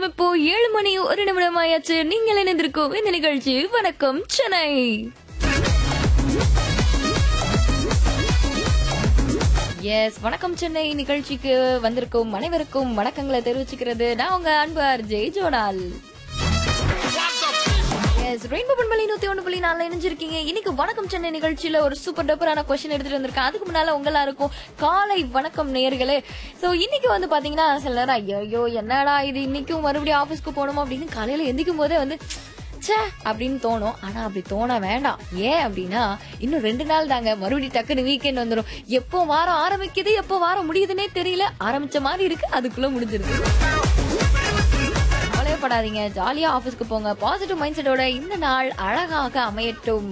இப்போ ஏழு மணி ஒரு நிமிடம் ஆயாச்சு நீங்கள் இணைந்திருக்கும் இந்த நிகழ்ச்சி வணக்கம் சென்னை எஸ் வணக்கம் சென்னை நிகழ்ச்சிக்கு வந்திருக்கும் அனைவருக்கும் வணக்கங்களை தெரிவிச்சுக்கிறது நான் உங்க அன்பு அர்ஜே ஜோனால் எஸ் ரெயின்போ பண்பலி நூத்தி ஒண்ணு புள்ளி நாலு இணைஞ்சிருக்கீங்க இன்னைக்கு வணக்கம் சென்னை நிகழ்ச்சியில ஒரு சூப்பர் டப்பரான கொஸ்டின் எடுத்துட்டு வந்திருக்கேன் அதுக்கு முன்னால உங்க எல்லாருக்கும் காலை வணக்கம் நேயர்களே சோ இன்னைக்கு வந்து பாத்தீங்கன்னா சில நேரம் ஐயோ என்னடா இது இன்னைக்கும் மறுபடியும் ஆபீஸ்க்கு போகணுமா அப்படின்னு காலையில எந்திக்கும் போதே வந்து ச்சே அப்படின்னு தோணும் ஆனா அப்படி தோண வேண்டாம் ஏன் அப்படின்னா இன்னும் ரெண்டு நாள் தாங்க மறுபடியும் டக்குன்னு வீக்கெண்ட் வந்துடும் எப்போ வாரம் ஆரம்பிக்குது எப்போ வாரம் முடியுதுன்னே தெரியல ஆரம்பிச்ச மாதிரி இருக்கு அதுக்குள்ள முடிஞ்சிருக்கு கவலையப்படாதீங்க ஜாலியா ஆபீஸ்க்கு போங்க பாசிட்டிவ் மைண்ட் செட்டோட இந்த நாள் அழகாக அமையட்டும்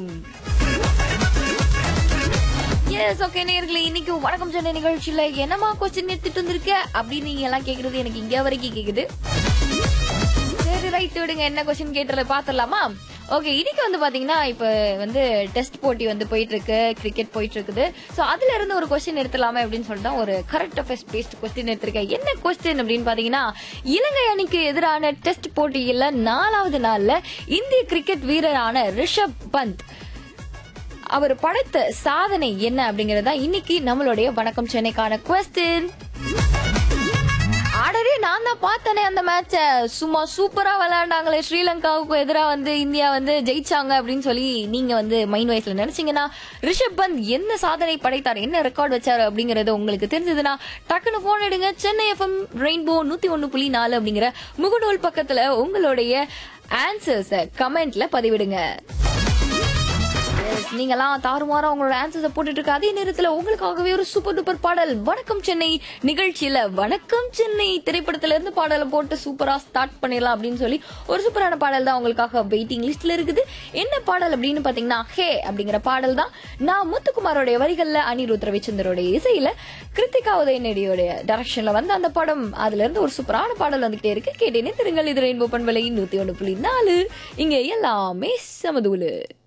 எஸ் ஓகே நேர்களே இன்னைக்கு வணக்கம் சொன்ன நிகழ்ச்சியில என்னமா கொஸ்டின் எடுத்துட்டு வந்திருக்க அப்படின்னு நீங்க எல்லாம் கேக்குறது எனக்கு இங்க வரைக்கும் கேக்குது சரி ரைட் விடுங்க என்ன கொஸ்டின் கேட்டுறத பாத்துடலாமா ஓகே இன்னைக்கு வந்து பாத்தீங்கன்னா இப்ப வந்து டெஸ்ட் போட்டி வந்து போயிட்டு இருக்கு கிரிக்கெட் போயிட்டு இருக்குது சோ அதுல இருந்து ஒரு கொஸ்டின் எடுத்துலாமே அப்படின்னு சொல்லிட்டு தான் ஒரு கரண்ட் அஃபேர்ஸ் பேஸ்ட் கொஸ்டின் எடுத்திருக்கேன் என்ன கொஸ்டின் அப்படின்னு பாத்தீங்கன்னா இலங்கை அணிக்கு எதிரான டெஸ்ட் போட்டியில நாலாவது நாள்ல இந்திய கிரிக்கெட் வீரரான ரிஷப் பந்த் அவர் படைத்த சாதனை என்ன அப்படிங்கறதா இன்னைக்கு நம்மளுடைய வணக்கம் சென்னைக்கான கொஸ்டின் ஆடரே நான் தான் பார்த்தனே அந்த மேட்ச சும்மா சூப்பரா விளையாண்டாங்களே ஸ்ரீலங்காவுக்கு எதிராக வந்து இந்தியா வந்து ஜெயிச்சாங்க அப்படின்னு சொல்லி நீங்க வந்து மைண்ட் வைஸ்ல நினைச்சீங்கன்னா ரிஷப் பந்த் என்ன சாதனை படைத்தார் என்ன ரெக்கார்ட் வச்சாரு அப்படிங்கறது உங்களுக்கு தெரிஞ்சதுன்னா டக்குன்னு போன் எடுங்க சென்னை எஃப்எம் ரெயின்போ நூத்தி ஒன்னு புள்ளி நாலு அப்படிங்கிற முகநூல் பக்கத்துல உங்களுடைய ஆன்சர்ஸ கமெண்ட்ல பதிவிடுங்க Yes, நீங்கெல்லாம் தாறுமாறா உங்களோட ஆன்சர்ஸை போட்டுட்டு இருக்க அதே நேரத்துல உங்களுக்காகவே ஒரு சூப்பர் டூப்பர் பாடல் வணக்கம் சென்னை நிகழ்ச்சியில வணக்கம் சென்னை திரைப்படத்துல இருந்து பாடலை போட்டு சூப்பரா ஸ்டார்ட் பண்ணிடலாம் அப்படின்னு சொல்லி ஒரு சூப்பரான பாடல் தான் உங்களுக்காக வெயிட்டிங் லிஸ்ட்ல இருக்குது என்ன பாடல் அப்படின்னு பாத்தீங்கன்னா ஹே அப்படிங்கிற பாடல் தான் நான் முத்துக்குமாரோடைய வரிகள்ல அனிருத் ரவிச்சந்தரோடைய இசையில கிருத்திகா உதயநடியோடைய டைரக்ஷன்ல வந்து அந்த படம் அதுல இருந்து ஒரு சூப்பரான பாடல் வந்துகிட்டே இருக்கு கேட்டேனே திருங்கள் இது ரெயின்போ பண்பலை நூத்தி ஒண்ணு புள்ளி நாலு இங்க எல்லாமே சமதூலு